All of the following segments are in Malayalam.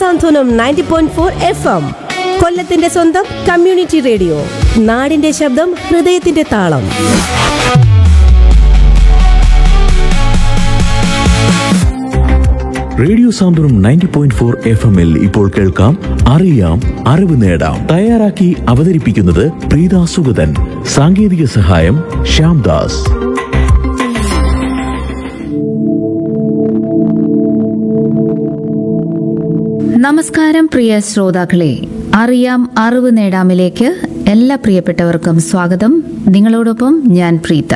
സാന്ത്വനം ninety point four F M കൊല്ലത്തിന്റെ സ്വന്തം കമ്മ്യൂണിറ്റി റേഡിയോ നാടിന്റെ ശബ്ദം ഹൃദയത്തിന്റെ താളം radio Santhwanam ninety point four F എമ്മിൽ ഇപ്പോൾ കേൾക്കാം അറിയാം അറിവ് നേടാം തയ്യാറാക്കി അവതരിപ്പിക്കുന്നത് പ്രീത സുഗതൻ സാങ്കേതിക സഹായം ശ്യാംദാസ് നമസ്കാരം പ്രിയ ശ്രോതാക്കളെ അറിയാം അറിവ് നേടാമിലേക്ക് എല്ലാ പ്രിയപ്പെട്ടവർക്കും സ്വാഗതം നിങ്ങളോടൊപ്പം ഞാൻ പ്രീത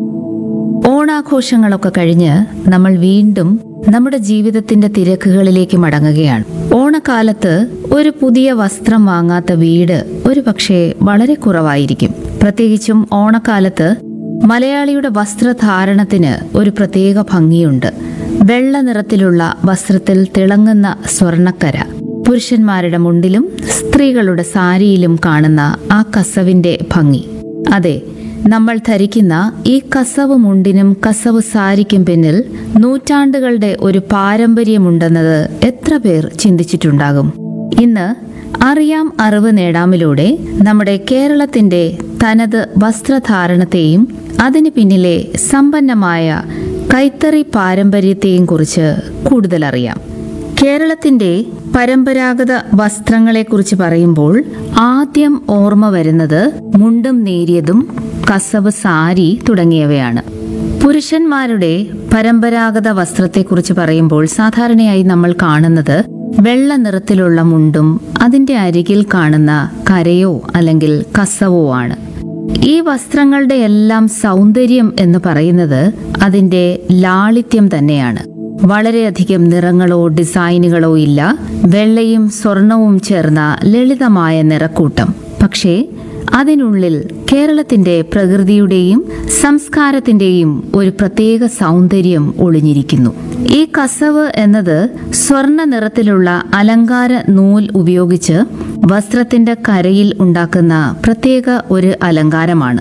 ഓണാഘോഷങ്ങളൊക്കെ കഴിഞ്ഞ് നമ്മൾ വീണ്ടും നമ്മുടെ ജീവിതത്തിന്റെ തിരക്കുകളിലേക്ക് മടങ്ങുകയാണ് ഓണക്കാലത്ത് ഒരു പുതിയ വസ്ത്രം വാങ്ങാത്ത വീട് ഒരു പക്ഷേ വളരെ കുറവായിരിക്കും പ്രത്യേകിച്ചും ഓണക്കാലത്ത് മലയാളിയുടെ വസ്ത്രധാരണത്തിന് ഒരു പ്രത്യേക ഭംഗിയുണ്ട് വെള്ള നിറത്തിലുള്ള വസ്ത്രത്തിൽ തിളങ്ങുന്ന സ്വർണക്കര പുരുഷന്മാരുടെ മുണ്ടിലും സ്ത്രീകളുടെ സാരിയിലും കാണുന്ന ആ കസവിന്റെ ഭംഗി അതെ നമ്മൾ ധരിക്കുന്ന ഈ കസവ് മുണ്ടിനും കസവ് സാരിക്കും പിന്നിൽ നൂറ്റാണ്ടുകളുടെ ഒരു പാരമ്പര്യമുണ്ടെന്നത് എത്ര പേർ ചിന്തിച്ചിട്ടുണ്ടാകും ഇന്ന് അറിയാം അറിവ് നേടാമിലൂടെ നമ്മുടെ കേരളത്തിന്റെ തനത് വസ്ത്രധാരണത്തെയും അതിന് പിന്നിലെ സമ്പന്നമായ കൈത്തറി പാരമ്പര്യത്തെയും കുറിച്ച് കൂടുതൽ അറിയാം കേരളത്തിന്റെ പരമ്പരാഗത വസ്ത്രങ്ങളെക്കുറിച്ച് പറയുമ്പോൾ ആദ്യം ഓർമ്മ വരുന്നത് മുണ്ടും നേരിയതും കസവ് സാരി തുടങ്ങിയവയാണ് പുരുഷന്മാരുടെ പരമ്പരാഗത വസ്ത്രത്തെക്കുറിച്ച് പറയുമ്പോൾ സാധാരണയായി നമ്മൾ കാണുന്നത് വെള്ള നിറത്തിലുള്ള മുണ്ടും അതിന്റെ അരികിൽ കാണുന്ന കരയോ അല്ലെങ്കിൽ കസവോ ആണ് ഈ വസ്ത്രങ്ങളുടെ എല്ലാം സൗന്ദര്യം എന്ന് പറയുന്നത് അതിന്റെ ലാളിത്യം തന്നെയാണ് വളരെയധികം നിറങ്ങളോ ഡിസൈനുകളോ ഇല്ല വെള്ളയും സ്വർണവും ചേർന്ന ലളിതമായ നിറക്കൂട്ടം പക്ഷേ അതിനുള്ളിൽ കേരളത്തിന്റെ പ്രകൃതിയുടെയും സംസ്കാരത്തിന്റെയും ഒരു പ്രത്യേക സൗന്ദര്യം ഒളിഞ്ഞിരിക്കുന്നു ഈ കസവ് എന്നത് സ്വർണ്ണ നിറത്തിലുള്ള അലങ്കാര നൂൽ ഉപയോഗിച്ച് വസ്ത്രത്തിന്റെ കരയിൽ ഉണ്ടാക്കുന്ന പ്രത്യേക ഒരു അലങ്കാരമാണ്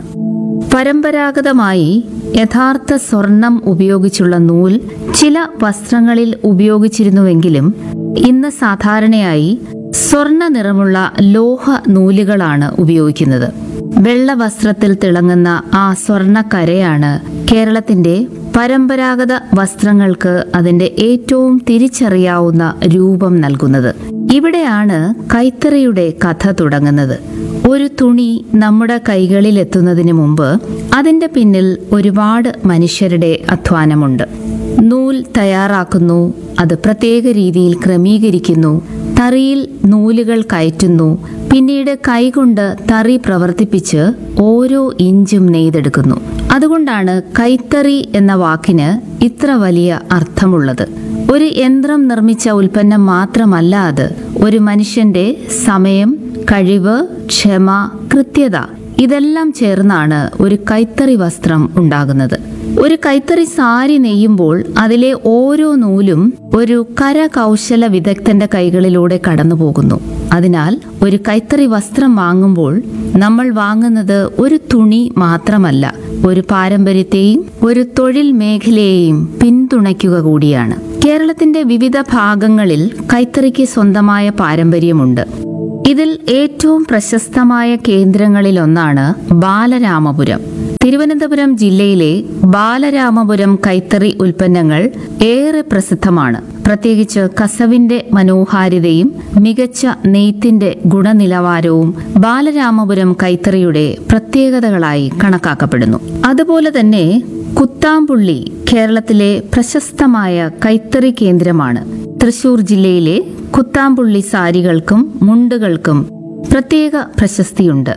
പരമ്പരാഗതമായി യഥാർത്ഥ സ്വർണം ഉപയോഗിച്ചുള്ള നൂൽ ചില വസ്ത്രങ്ങളിൽ ഉപയോഗിച്ചിരുന്നുവെങ്കിലും ഇന്ന് സാധാരണയായി സ്വർണ്ണ നിറമുള്ള ലോഹ നൂലുകളാണ് ഉപയോഗിക്കുന്നത് വെള്ള വസ്ത്രത്തിൽ തിളങ്ങുന്ന ആ സ്വർണ്ണക്കരയാണ് കേരളത്തിന്റെ പരമ്പരാഗത വസ്ത്രങ്ങൾക്ക് അതിന്റെ ഏറ്റവും തിരിച്ചറിയാവുന്ന രൂപം നൽകുന്നത് ഇവിടെയാണ് കൈത്തറിയുടെ കഥ തുടങ്ങുന്നത് ഒരു തുണി നമ്മുടെ കൈകളിൽ എത്തുന്നതിന് മുമ്പ് അതിന്റെ പിന്നിൽ ഒരുപാട് മനുഷ്യരുടെ അധ്വാനമുണ്ട് നൂൽ തയ്യാറാക്കുന്നു അത് പ്രത്യേക രീതിയിൽ ക്രമീകരിക്കുന്നു തറിയിൽ നൂലുകൾ കയറ്റുന്നു പിന്നീട് കൈകൊണ്ട് തറി പ്രവർത്തിപ്പിച്ച് ഓരോ ഇഞ്ചും നെയ്തെടുക്കുന്നു അതുകൊണ്ടാണ് കൈത്തറി എന്ന വാക്കിന് ഇത്ര വലിയ അർത്ഥമുള്ളത് ഒരു യന്ത്രം നിർമ്മിച്ച ഉൽപ്പന്നം മാത്രമല്ല അത് ഒരു മനുഷ്യന്റെ സമയം കഴിവ് ക്ഷമ കൃത്യത ഇതെല്ലാം ചേർന്നാണ് ഒരു കൈത്തറി വസ്ത്രം ഉണ്ടാകുന്നത് ഒരു കൈത്തറി സാരി നെയ്യുമ്പോൾ അതിലെ ഓരോ നൂലും ഒരു കരകൗശല വിദഗ്ധന്റെ കൈകളിലൂടെ കടന്നു പോകുന്നു അതിനാൽ ഒരു കൈത്തറി വസ്ത്രം വാങ്ങുമ്പോൾ നമ്മൾ വാങ്ങുന്നത് ഒരു തുണി മാത്രമല്ല ഒരു പാരമ്പര്യത്തെയും ഒരു തൊഴിൽ മേഖലയെയും പിന്തുണയ്ക്കുക കൂടിയാണ് കേരളത്തിന്റെ വിവിധ ഭാഗങ്ങളിൽ കൈത്തറിക്ക് സ്വന്തമായ പാരമ്പര്യമുണ്ട് ഇതിൽ ഏറ്റവും പ്രശസ്തമായ കേന്ദ്രങ്ങളിലൊന്നാണ് ബാലരാമപുരം തിരുവനന്തപുരം ജില്ലയിലെ ബാലരാമപുരം കൈത്തറി ഉൽപ്പന്നങ്ങൾ ഏറെ പ്രസിദ്ധമാണ് പ്രത്യേകിച്ച് കസവിന്റെ മനോഹാരിതയും മികച്ച നെയ്ത്തിന്റെ ഗുണനിലവാരവും ബാലരാമപുരം കൈത്തറിയുടെ പ്രത്യേകതകളായി കണക്കാക്കപ്പെടുന്നു അതുപോലെ തന്നെ കുത്താമ്പുള്ളി കേരളത്തിലെ പ്രശസ്തമായ കൈത്തറി കേന്ദ്രമാണ് തൃശൂർ ജില്ലയിലെ കുത്താമ്പുള്ളി സാരികൾക്കും മുണ്ടുകൾക്കും പ്രത്യേക പ്രശസ്തിയുണ്ട്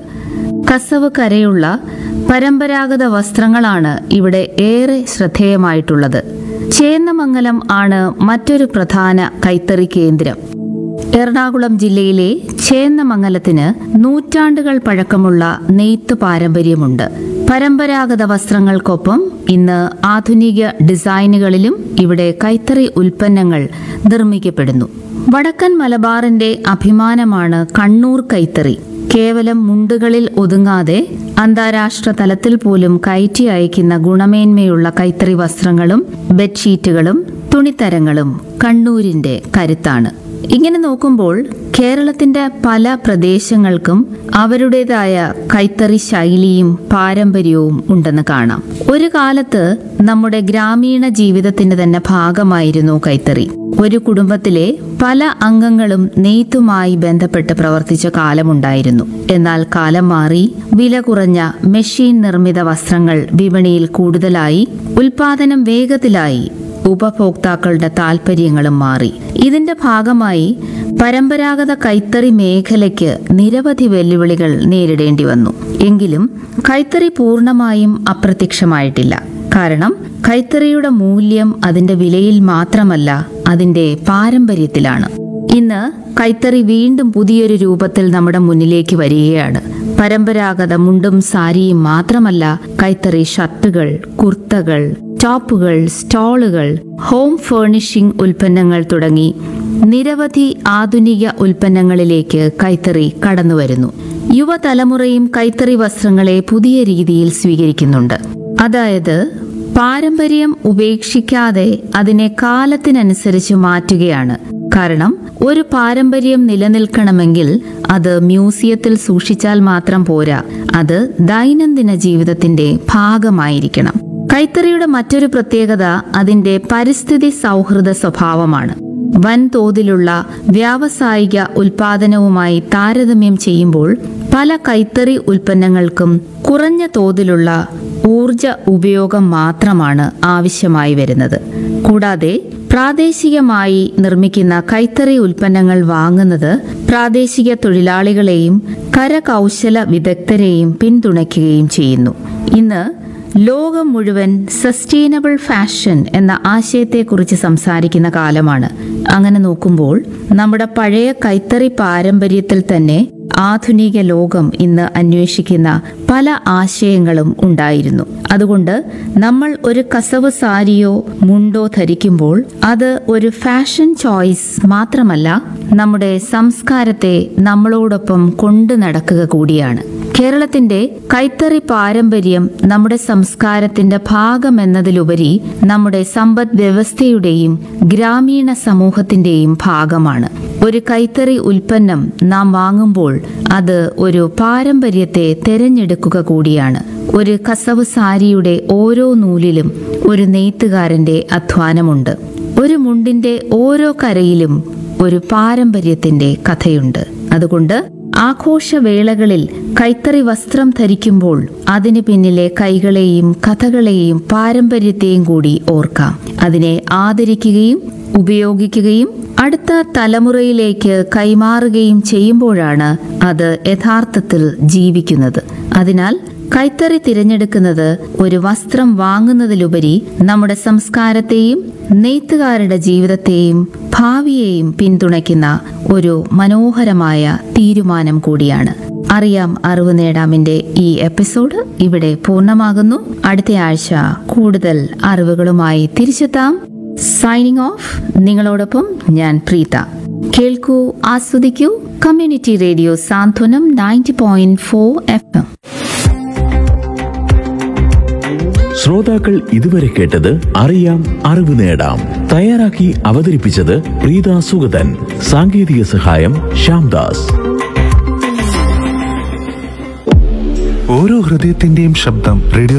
കസവ് കരയുള്ള പരമ്പരാഗത വസ്ത്രങ്ങളാണ് ഇവിടെ ഏറെ ശ്രദ്ധേയമായിട്ടുള്ളത് ചേന്നമംഗലം ആണ് മറ്റൊരു പ്രധാന കൈത്തറി കേന്ദ്രം എറണാകുളം ജില്ലയിലെ ചേന്നമംഗലത്തിന് നൂറ്റാണ്ടുകൾ പഴക്കമുള്ള നെയ്ത്ത് പാരമ്പര്യമുണ്ട് പരമ്പരാഗത വസ്ത്രങ്ങൾക്കൊപ്പം ഇന്ന് ആധുനിക ഡിസൈനുകളിലും ഇവിടെ കൈത്തറി ഉൽപ്പന്നങ്ങൾ നിർമ്മിക്കപ്പെടുന്നു വടക്കൻ മലബാറിന്റെ അഭിമാനമാണ് കണ്ണൂർ കൈത്തറി കേവലം മുണ്ടുകളിൽ ഒതുങ്ങാതെ അന്താരാഷ്ട്ര തലത്തിൽ പോലും കയറ്റി അയക്കുന്ന ഗുണമേന്മയുള്ള കൈത്തറി വസ്ത്രങ്ങളും ബെഡ്ഷീറ്റുകളും തുണിത്തരങ്ങളും കണ്ണൂരിന്റെ കരുത്താണ് ഇങ്ങനെ നോക്കുമ്പോൾ കേരളത്തിന്റെ പല പ്രദേശങ്ങൾക്കും അവരുടേതായ കൈത്തറി ശൈലിയും പാരമ്പര്യവും ഉണ്ടെന്ന് കാണാം ഒരു കാലത്ത് നമ്മുടെ ഗ്രാമീണ ജീവിതത്തിന്റെ തന്നെ ഭാഗമായിരുന്നു കൈത്തറി ഒരു കുടുംബത്തിലെ പല അംഗങ്ങളും നെയ്ത്തുമായി ബന്ധപ്പെട്ട് പ്രവർത്തിച്ച കാലമുണ്ടായിരുന്നു എന്നാൽ കാലം മാറി വില കുറഞ്ഞ മെഷീൻ നിർമ്മിത വസ്ത്രങ്ങൾ വിപണിയിൽ കൂടുതലായി ഉൽപാദനം വേഗത്തിലായി ഉപഭോക്താക്കളുടെ താൽപ്പര്യങ്ങളും മാറി ഇതിന്റെ ഭാഗമായി പരമ്പരാഗത കൈത്തറി മേഖലയ്ക്ക് നിരവധി വെല്ലുവിളികൾ നേരിടേണ്ടി വന്നു എങ്കിലും കൈത്തറി പൂർണ്ണമായും അപ്രത്യക്ഷമായിട്ടില്ല കാരണം കൈത്തറിയുടെ മൂല്യം അതിന്റെ വിലയിൽ മാത്രമല്ല അതിന്റെ പാരമ്പര്യത്തിലാണ് ഇന്ന് കൈത്തറി വീണ്ടും പുതിയൊരു രൂപത്തിൽ നമ്മുടെ മുന്നിലേക്ക് വരികയാണ് പരമ്പരാഗത മുണ്ടും സാരിയും മാത്രമല്ല കൈത്തറി ഷർട്ടുകൾ കുർത്തകൾ ടോപ്പുകൾ സ്റ്റോളുകൾ ഹോം ഫേർണിഷിംഗ് ഉൽപ്പന്നങ്ങൾ തുടങ്ങി നിരവധി ആധുനിക ഉൽപ്പന്നങ്ങളിലേക്ക് കൈത്തറി കടന്നുവരുന്നു യുവതലമുറയും കൈത്തറി വസ്ത്രങ്ങളെ പുതിയ രീതിയിൽ സ്വീകരിക്കുന്നുണ്ട് അതായത് പാരമ്പര്യം ഉപേക്ഷിക്കാതെ അതിനെ കാലത്തിനനുസരിച്ച് മാറ്റുകയാണ് കാരണം ഒരു പാരമ്പര്യം നിലനിൽക്കണമെങ്കിൽ അത് മ്യൂസിയത്തിൽ സൂക്ഷിച്ചാൽ മാത്രം പോരാ അത് ദൈനംദിന ജീവിതത്തിന്റെ ഭാഗമായിരിക്കണം കൈത്തറിയുടെ മറ്റൊരു പ്രത്യേകത അതിന്റെ പരിസ്ഥിതി സൗഹൃദ സ്വഭാവമാണ് വൻതോതിലുള്ള വ്യാവസായിക ഉൽപാദനവുമായി താരതമ്യം ചെയ്യുമ്പോൾ പല കൈത്തറി ഉൽപ്പന്നങ്ങൾക്കും കുറഞ്ഞ തോതിലുള്ള ഊർജ ഉപയോഗം മാത്രമാണ് ആവശ്യമായി വരുന്നത് കൂടാതെ പ്രാദേശികമായി നിർമ്മിക്കുന്ന കൈത്തറി ഉൽപ്പന്നങ്ങൾ വാങ്ങുന്നത് പ്രാദേശിക തൊഴിലാളികളെയും കരകൗശല വിദഗ്ധരെയും പിന്തുണയ്ക്കുകയും ചെയ്യുന്നു ഇന്ന് ലോകം മുഴുവൻ സസ്റ്റൈനബിൾ ഫാഷൻ എന്ന ആശയത്തെക്കുറിച്ച് സംസാരിക്കുന്ന കാലമാണ് അങ്ങനെ നോക്കുമ്പോൾ നമ്മുടെ പഴയ കൈത്തറി പാരമ്പര്യത്തിൽ തന്നെ ആധുനിക ലോകം ഇന്ന് അന്വേഷിക്കുന്ന പല ആശയങ്ങളും ഉണ്ടായിരുന്നു അതുകൊണ്ട് നമ്മൾ ഒരു കസവ് സാരിയോ മുണ്ടോ ധരിക്കുമ്പോൾ അത് ഒരു ഫാഷൻ ചോയ്സ് മാത്രമല്ല നമ്മുടെ സംസ്കാരത്തെ നമ്മളോടൊപ്പം കൊണ്ടു നടക്കുക കൂടിയാണ് കേരളത്തിന്റെ കൈത്തറി പാരമ്പര്യം നമ്മുടെ സംസ്കാരത്തിന്റെ ഭാഗമെന്നതിലുപരി നമ്മുടെ സമ്പദ് വ്യവസ്ഥയുടെയും ഗ്രാമീണ സമൂഹത്തിന്റെയും ഭാഗമാണ് ഒരു കൈത്തറി ഉൽപ്പന്നം നാം വാങ്ങുമ്പോൾ അത് ഒരു പാരമ്പര്യത്തെ തെരഞ്ഞെടുക്കുക കൂടിയാണ് ഒരു കസവ് സാരിയുടെ ഓരോ നൂലിലും ഒരു നെയ്ത്തുകാരന്റെ അധ്വാനമുണ്ട് ഒരു മുണ്ടിന്റെ ഓരോ കരയിലും ഒരു പാരമ്പര്യത്തിന്റെ കഥയുണ്ട് അതുകൊണ്ട് ആഘോഷവേളകളിൽ കൈത്തറി വസ്ത്രം ധരിക്കുമ്പോൾ അതിന് പിന്നിലെ കൈകളെയും കഥകളെയും പാരമ്പര്യത്തെയും കൂടി ഓർക്കാം അതിനെ ആദരിക്കുകയും ഉപയോഗിക്കുകയും അടുത്ത തലമുറയിലേക്ക് കൈമാറുകയും ചെയ്യുമ്പോഴാണ് അത് യഥാർത്ഥത്തിൽ ജീവിക്കുന്നത് അതിനാൽ കൈത്തറി തിരഞ്ഞെടുക്കുന്നത് ഒരു വസ്ത്രം വാങ്ങുന്നതിലുപരി നമ്മുടെ സംസ്കാരത്തെയും നെയ്ത്തുകാരുടെ ജീവിതത്തെയും ഭാവിയെയും പിന്തുണയ്ക്കുന്ന ഒരു മനോഹരമായ തീരുമാനം കൂടിയാണ് അറിയാം അറിവ് നേടാമിന്റെ ഈ എപ്പിസോഡ് ഇവിടെ പൂർണ്ണമാകുന്നു അടുത്ത ആഴ്ച കൂടുതൽ അറിവുകളുമായി തിരിച്ചെത്താം സൈനിങ് ഓഫ് നിങ്ങളോടൊപ്പം ഞാൻ പ്രീത കേൾക്കൂ ആസ്വദിക്കൂ community radio Santhwanam ninety point four F M ശ്രോതാക്കൾ ഇതുവരെ കേട്ടത് അറിയാം അറിവ് നേടാം തയ്യാറാക്കി അവതരിപ്പിച്ചത് പ്രീത സുഗതൻ സാങ്കേതിക സഹായം ശ്യാംദാസ് ഓരോ ഹൃദയത്തിന്റെയും ശബ്ദം റേഡിയോ